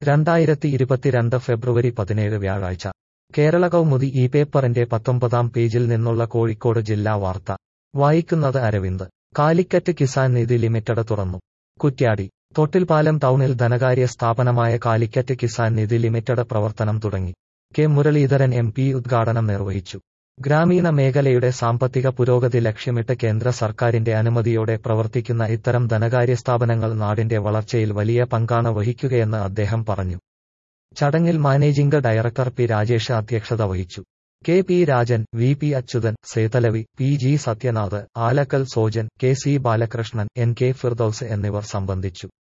രണ്ടായിരത്തി ഇരുപത്തിരണ്ട് ഫെബ്രുവരി പതിനേഴ് വ്യാഴാഴ്ച കേരള കൗമുദി ഈ പേപ്പറിന്റെ പത്തൊമ്പതാം പേജിൽ നിന്നുള്ള കോഴിക്കോട് ജില്ലാ വാർത്ത വായിക്കുന്നത് അരവിന്ദ് കാലിക്കറ്റ് കിസാൻ നിധി ലിമിറ്റഡ് തുറന്നു കുറ്റ്യാടി തൊട്ടിൽപാലം ടൗണിൽ ധനകാര്യ സ്ഥാപനമായ കാലിക്കറ്റ് കിസാൻ നിധി ലിമിറ്റഡ് പ്രവർത്തനം തുടങ്ങി കെ മുരളീധരൻ എം പി ഉദ്ഘാടനം നിർവഹിച്ചു ഗ്രാമീണ മേഖലയുടെ സാമ്പത്തിക പുരോഗതി ലക്ഷ്യമിട്ട് കേന്ദ്ര സർക്കാരിന്റെ അനുമതിയോടെ പ്രവർത്തിക്കുന്ന ഇത്തരം ധനകാര്യ സ്ഥാപനങ്ങൾ നാടിന്റെ വളർച്ചയിൽ വലിയ പങ്കാണ് വഹിക്കുകയെന്ന് അദ്ദേഹം പറഞ്ഞു ചടങ്ങിൽ മാനേജിംഗ് ഡയറക്ടർ പി രാജേഷ് അധ്യക്ഷത വഹിച്ചു K P Rajan V P Achuthan Sethalavi P G Sathyanath Alakkal Sojan K C Balakrishnan N K Firdous എന്നിവർ സംബന്ധിച്ചു